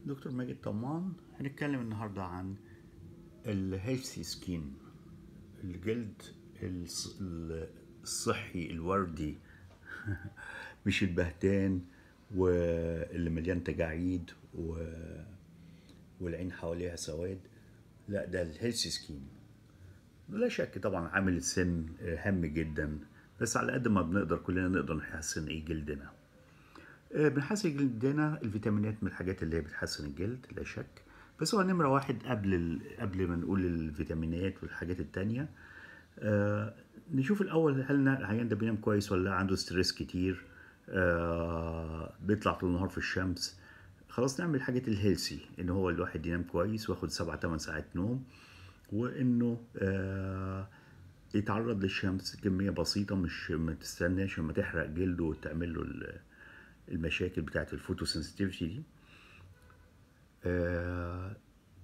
دكتور ماجد طمان هنتكلم النهاردة عن الهيلثي سكين الجلد الص- الصحي الوردي مش البهتان واللي مليان تجاعيد و... والعين حواليها سواد لا ده الهيلثي سكين لا شك طبعا عامل السن هام جدا بس على قد ما بنقدر كلنا نقدر نحسن ايه جلدنا آه، بنحسن جلدنا الفيتامينات من الحاجات اللي هي بتحسن الجلد لا شك بس هو نمرة واحد قبل ال... قبل ما نقول الفيتامينات والحاجات التانية آه نشوف الأول هل العيان ده بينام كويس ولا لا عنده ستريس كتير آه بيطلع طول النهار في الشمس خلاص نعمل الحاجات الهيلسي ان هو الواحد ينام كويس وياخد سبعة تمن ساعات نوم وانه آه يتعرض للشمس كمية بسيطة مش ما تستناش لما تحرق جلده وتعمل له ال- المشاكل بتاعت الفوتوسنسيتيفيتي دي آه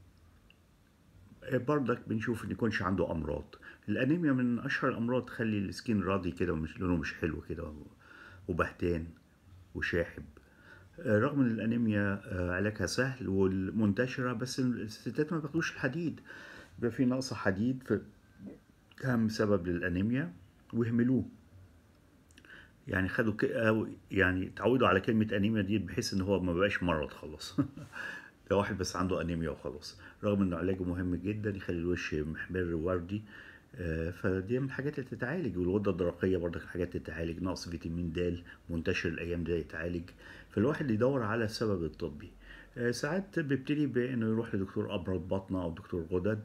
برضك بنشوف ان يكونش عنده امراض الانيميا من اشهر الامراض تخلي السكين راضي كده ومش لونه مش حلو كده وبهتان وشاحب آه، رغم ان الانيميا آه، علاجها سهل والمنتشره بس الستات ما بياخدوش الحديد بيبقى في نقص حديد في اهم سبب للانيميا ويهملوه يعني خدوا ك... أو يعني اتعودوا على كلمة أنيميا دي بحيث إن هو ما بقاش مرض خلاص ده واحد بس عنده أنيميا وخلاص رغم إن علاجه مهم جدا يخلي الوش محمر ووردي آه، فدي من الحاجات اللي تتعالج والغدة الدرقية برضك حاجات تتعالج نقص فيتامين د منتشر الأيام دي يتعالج فالواحد يدور على السبب الطبي آه، ساعات بيبتدي بإنه يروح لدكتور أمراض باطنة أو دكتور غدد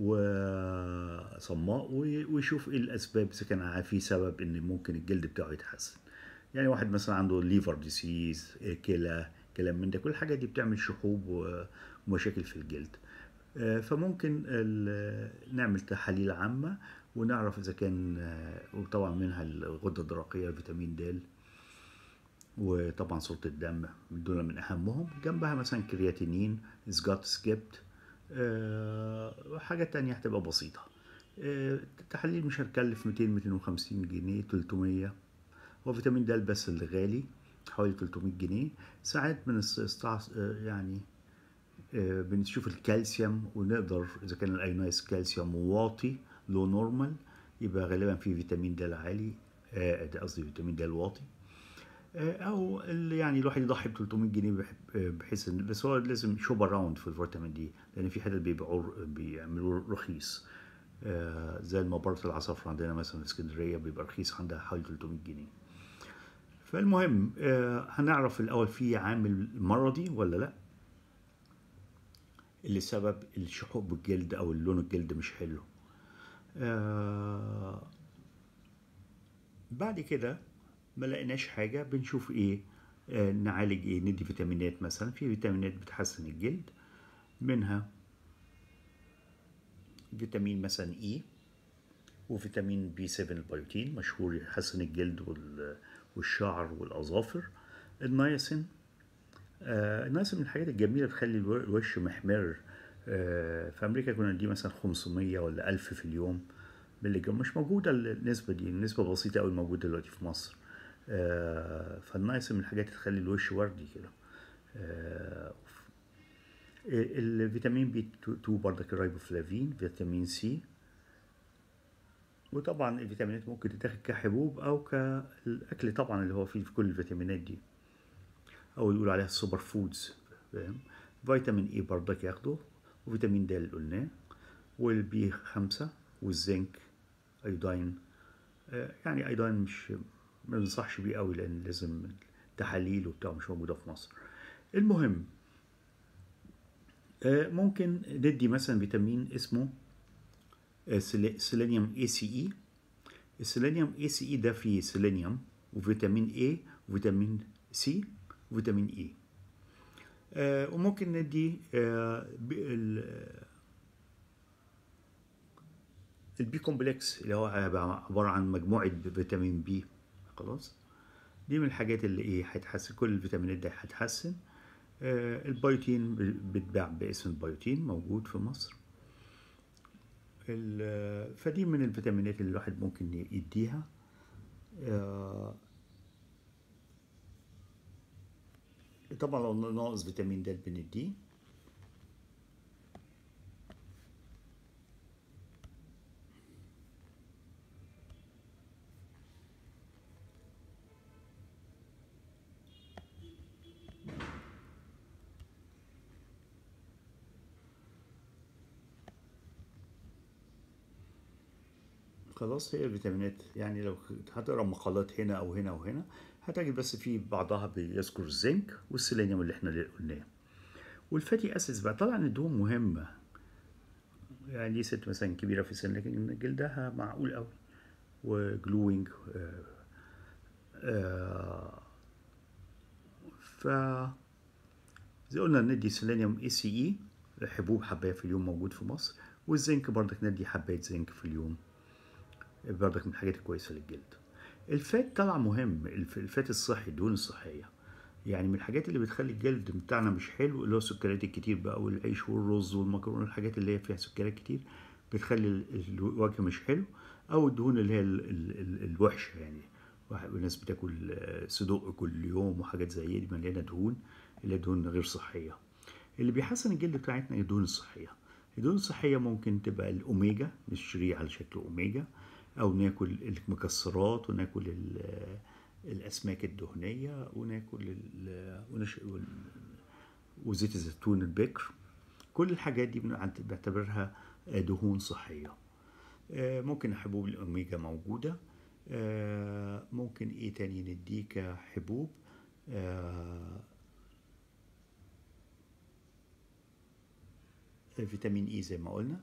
وصماء وي- ويشوف ايه الاسباب اذا كان في سبب ان ممكن الجلد بتاعه يتحسن يعني واحد مثلا عنده ليفر ديسيز كلى كلام من ده كل الحاجات دي بتعمل شحوب و- ومشاكل في الجلد آه، فممكن ال- نعمل تحاليل عامة ونعرف إذا كان آه، وطبعا منها الغدة الدرقية فيتامين د وطبعا صورة الدم دول من أهمهم جنبها مثلا كرياتينين سجات سكيبت وحاجات تانية هتبقى بسيطة آه، التحاليل مش هتكلف 200 250 جنيه 300 هو فيتامين د بس اللي غالي حوالي 300 جنيه ساعات من يعني آه، بنشوف الكالسيوم ونقدر اذا كان الايونايز كالسيوم واطي لو نورمال يبقى غالبا في فيتامين د عالي آه، ده قصدي فيتامين د واطي آه، او اللي يعني الواحد يضحي ب 300 جنيه بح- آه، بحيث ان بس هو لازم شوب اراوند في الفيتامين دي لان في حتت بيبيعوه بيعملوه رخيص آه، زي المبارة العصافرة عندنا مثلا في اسكندرية بيبقى رخيص عندها حوالي 300 جنيه فالمهم آه، هنعرف الأول في عامل مرضي ولا لأ اللي سبب الشحوب بالجلد أو اللون الجلد مش حلو آه، بعد كده ما لقيناش حاجة بنشوف ايه آه نعالج ايه ندي فيتامينات مثلا في فيتامينات بتحسن الجلد منها فيتامين مثلا اي وفيتامين بي 7 البيوتين مشهور يحسن الجلد وال- والشعر والأظافر النياسين آه النياسين من الحاجات الجميلة بتخلي الو- الوش محمر آه في أمريكا كنا ندي مثلا 500 ولا 1000 في اليوم ملي جرام مش موجودة النسبة دي النسبة بسيطة أوي موجودة دلوقتي في مصر آه فالنياسين من الحاجات اللي تخلي الوش وردي كده آه الفيتامين بي 2 برضك الرايبوفلافين فيتامين سي وطبعا الفيتامينات ممكن تتاخد كحبوب او كالاكل طبعا اللي هو فيه في كل الفيتامينات دي او يقولوا عليها السوبر فودز فاهم فيتامين اي برضك ياخده وفيتامين د اللي قلناه والبي خمسة والزنك ايودين آه، يعني ايودين مش ما بنصحش بيه قوي لان لازم تحاليل وبتاع مش موجوده في مصر المهم آه، ممكن ندي مثلا فيتامين اسمه آه، سيلي- سيلينيوم اي سي اي السيلينيوم اي سي اي ده فيه سيلينيوم وفيتامين اي وفيتامين سي وفيتامين اي آه، وممكن ندي آه، ب- ال- البي كومبلكس اللي هو هيبقى عبارة عن مجموعة فيتامين بي خلاص دي من الحاجات اللي ايه هتحسن كل الفيتامينات دي هتحسن آه، البيوتين بيتباع باسم البيوتين موجود في مصر ال- فدي من الفيتامينات اللي الواحد ممكن يديها آه، طبعا لو ناقص فيتامين د بنديه خلاص هي الفيتامينات يعني لو هتقرا مقالات هنا او هنا وهنا هتجد بس في بعضها بيذكر الزنك والسيلينيوم اللي احنا قلناه والفاتي اسيدز بقى طبعا الدهون مهمه يعني دي ست مثلا كبيره في السن لكن جلدها معقول قوي وجلوينج آه آه ف زي قلنا ندي سيلينيوم اي سي اي حبوب حبايه في اليوم موجود في مصر والزنك برضك ندي حبايه زنك في اليوم برضك من الحاجات الكويسه للجلد الفات طبعا مهم الفات الصحي الدهون الصحيه يعني من الحاجات اللي بتخلي الجلد بتاعنا مش حلو اللي هو السكريات الكتير بقى والعيش والرز والمكرونه الحاجات اللي هي فيها سكريات كتير بتخلي الوجه مش حلو او الدهون اللي هي ال ال ال الوحشه يعني الناس بتاكل صدق كل يوم وحاجات زي دي مليانه دهون اللي هي دهون غير صحيه اللي بيحسن الجلد بتاعتنا الدهون الصحيه الدهون الصحيه ممكن تبقى الاوميجا نشتريه على شكل اوميجا او ناكل المكسرات وناكل الاسماك الدهنيه وناكل ونش... وزيت الزيتون البكر كل الحاجات دي بعتبرها دهون صحيه ممكن حبوب الاوميجا موجوده ممكن ايه تاني نديك حبوب فيتامين اي زي ما قلنا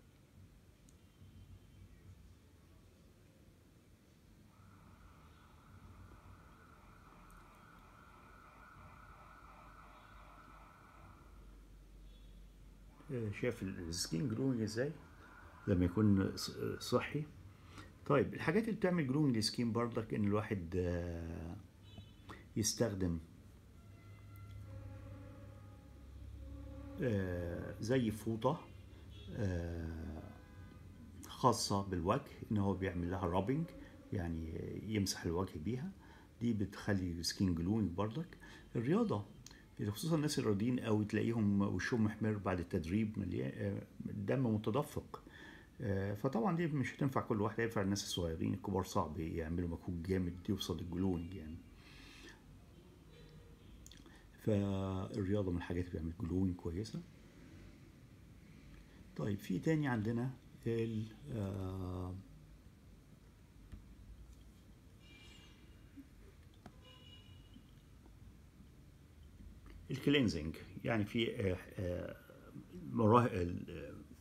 شايف السكين جروينج ازاي لما يكون صحي طيب الحاجات اللي بتعمل جروينج للسكين برضك ان الواحد يستخدم زي فوطة خاصة بالوجه ان هو بيعمل لها رابنج يعني يمسح الوجه بيها دي بتخلي السكين جلوينج برضك الرياضة خصوصا الناس الرياضيين قوي تلاقيهم وشهم محمر بعد التدريب مليان دم متدفق فطبعا دي مش هتنفع كل واحد هينفع الناس الصغيرين الكبار صعب يعملوا مجهود جامد يوصل الجلوينج يعني فالرياضة من الحاجات اللي بيعمل جلوينج كويسة طيب في تاني عندنا ال الكلينزنج يعني في مراهق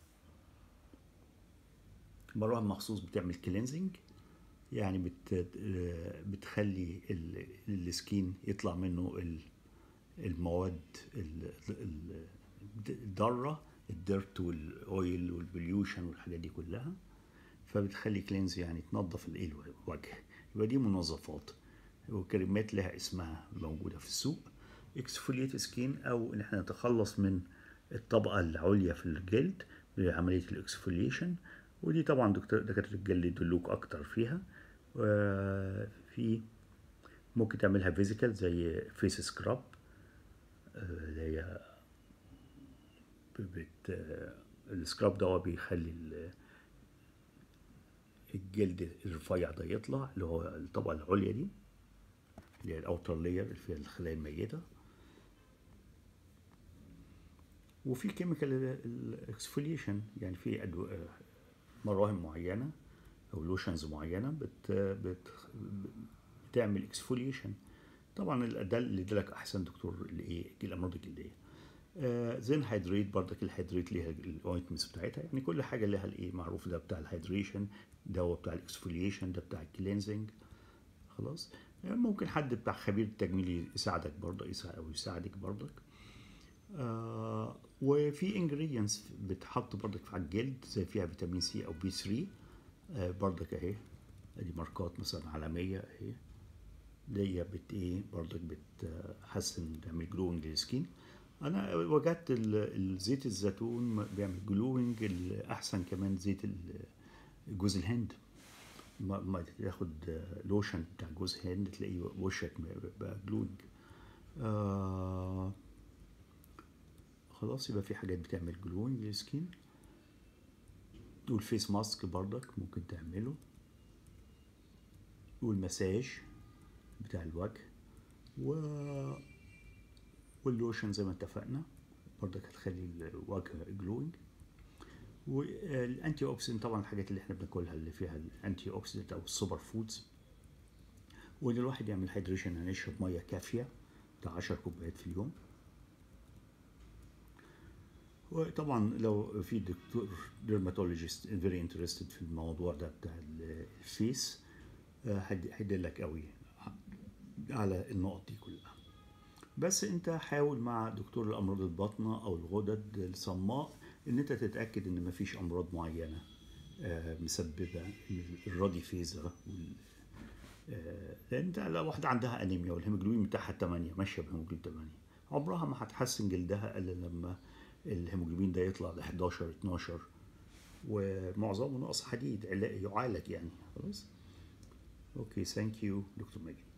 مراهم مخصوص بتعمل كلينزنج يعني بت بتخلي السكين يطلع منه المواد الضاره الديرت والاويل والبليوشن والحاجات دي كلها فبتخلي كلينز يعني تنظف الايه الوجه يبقى دي منظفات وكريمات لها اسمها موجوده في السوق اكسفوليت سكين او ان احنا نتخلص من الطبقه العليا في الجلد بعمليه الاكسفوليشن ودي طبعا دكتور دكاتره الجلد يدلوك اكتر فيها في ممكن تعملها فيزيكال زي فيس سكراب اللي هي بت السكراب ده بيخلي الجلد الرفيع ده يطلع اللي هو الطبقه العليا دي اللي هي الاوتر لاير اللي فيها الخلايا الميته وفي كيميكال الاكسفوليشن يعني في مراهم معينه او لوشنز معينه بت بت بتعمل اكسفوليشن طبعا الاداء اللي ادالك احسن دكتور الايه الامراض الجلديه آه زين هيدريت برضك الهيدريت ليها الاوينتمنتس بتاعتها يعني كل حاجه ليها الايه معروف ده بتاع الهيدريشن ده هو بتاع الاكسفوليشن ده بتاع الكلينزنج خلاص يعني ممكن حد بتاع خبير التجميل يساعدك برضه يساعد او يساعدك برضك آه وفي انجريدينتس بتحط برضك على الجلد زي فيها فيتامين سي او بي 3 آه برضك اهي دي ماركات مثلا عالميه اهي دي بت ايه برضك بتحسن تعمل جلوينج للسكين انا وجدت الزيت الزيتون بيعمل جلوينج احسن كمان زيت جوز الهند ما تاخد لوشن بتاع جوز هند تلاقي وشك بقى جلوينج آه خلاص يبقى في حاجات بتعمل جلوينج للسكين والفيس ماسك برضك ممكن تعمله والمساج بتاع الوجه و واللوشن زي ما اتفقنا برضك هتخلي الوجه جلوينج والانتي اوكسيدنت طبعا الحاجات اللي احنا بناكلها اللي فيها الانتي اوكسيدنت او السوبر فودز وان الواحد يعمل هيدريشن يعني يشرب ميه كافيه بتاع 10 كوبايات في اليوم وطبعا لو في دكتور ديرماتولوجيست فيري انترستد في الموضوع ده بتاع الفيس هيدلك قوي على النقط دي كلها بس انت حاول مع دكتور الامراض الباطنه او الغدد الصماء ان انت تتاكد ان مفيش امراض معينه مسببه الرادي فيزا لان انت لو واحده عندها انيميا والهيموجلوبين بتاعها 8 ماشيه بهيموجلوبين 8 عمرها ما هتحسن جلدها الا لما الهيموجلوبين ده يطلع ل 11 12 ومعظمه نقص حديد يعالج يعني خلاص اوكي ثانك يو دكتور ماجد